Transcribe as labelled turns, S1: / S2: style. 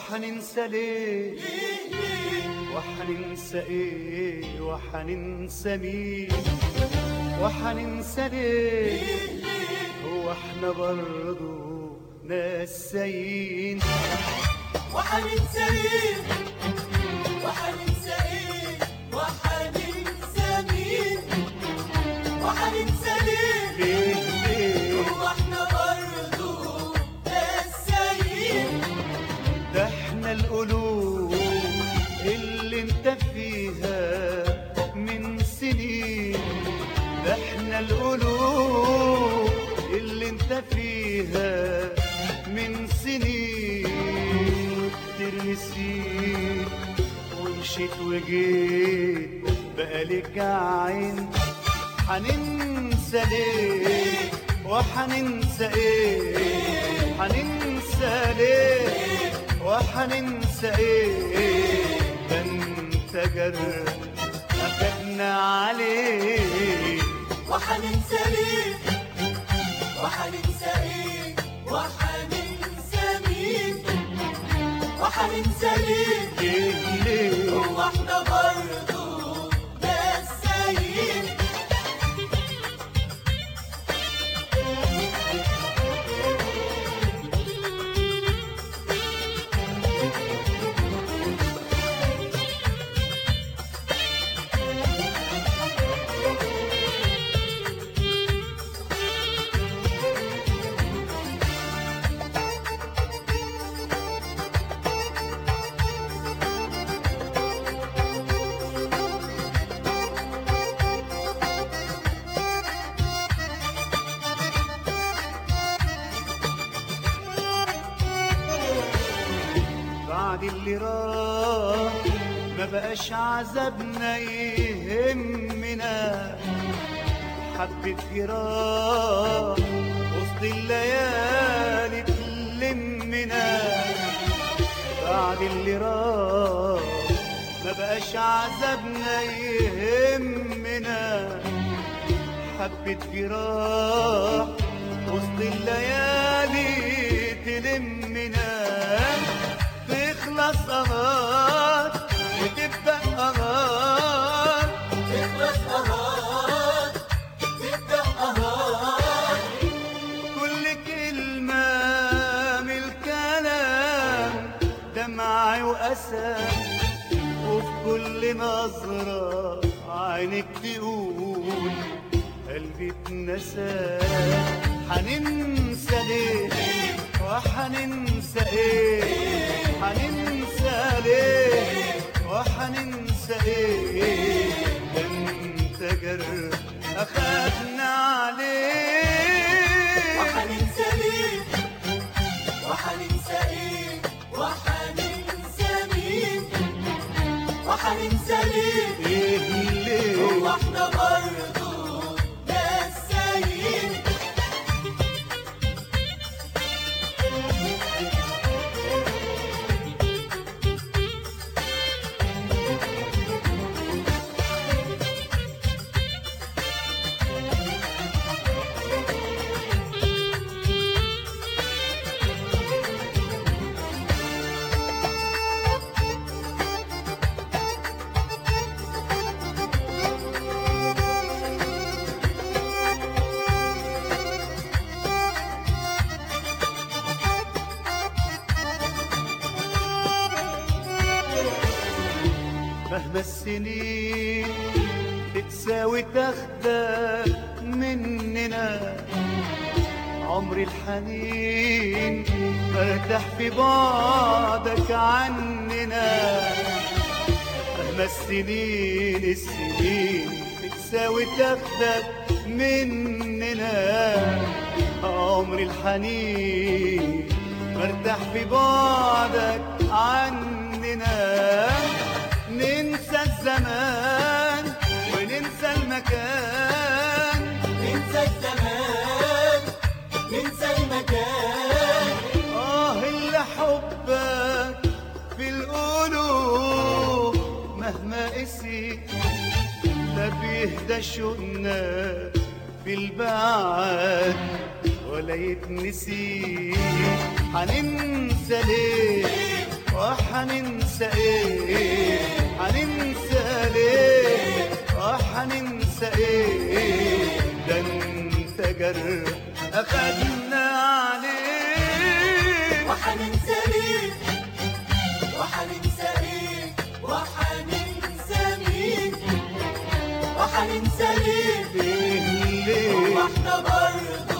S1: وحننسى ليه وحننسى ايه وحننسى مين وحننسى ليه هو احنا برضو ناسيين
S2: وحننسى ايه وحننسى ايه وحننسى مين وحننسى ليه
S1: ليه ليه
S2: هو احنا برضو ناسيين
S1: ده احنا القلوب اللي انت فيها من سنين ده احنا القلوب اللي انت فيها من سنين كتير نسيت ومشيت وجيت بقالك عين حننسى ليه وحننسى ايه حننسى ليه وحننسى ايه ده انت جرح أخدنا عليه
S2: وحننسى ليه وحننسى ايه وحننسى مين وحننسى ليه
S1: ليه ليه
S2: هو احنا برضو ناسيين
S1: بعد اللي راح ما بقاش عذابنا يهمنا حبة جراح وسط الليالي تلمنا بعد اللي راح ما بقاش عذابنا يهمنا حبة جراح وسط الليالي تلمنا تخلص أغار وتبدأ أغار
S2: تخلص أهار تبدأ أهار
S1: كل كلمة من الكلام دمع وأسى وفي كل نظرة عينك تقول قلبي اتنسى حننسى ليه وحننسى ايه حننسى ليه وحننسى ايه ده انت جرح اخدنا عليه
S2: وحننسى ليه وحننسى ايه وحننسى مين وحننسى ليه
S1: ايه ليه
S2: هو احنا برضو ناسيين
S1: مهما السنين بتساوي تاخدك مننا عمر الحنين ارتاح في بعدك عننا مهما السنين السنين بتساوي تاخدك مننا عمر الحنين مرتاح في بعدك عننا ننسى الزمان وننسى المكان
S2: ننسى الزمان ننسى المكان
S1: آه اللي حبك في القلوب مهما قسي لا بيهدى شوقنا في البعد ولا يتنسي هننسى ليه وحننسى ايه حننسى ليه وحننسى ايه ده انت جرح اخدنا عليه
S2: وحننسى ليه وحننسى ايه وحننسى مين وحننسى ليه
S1: ليه ليه
S2: واحنا برضه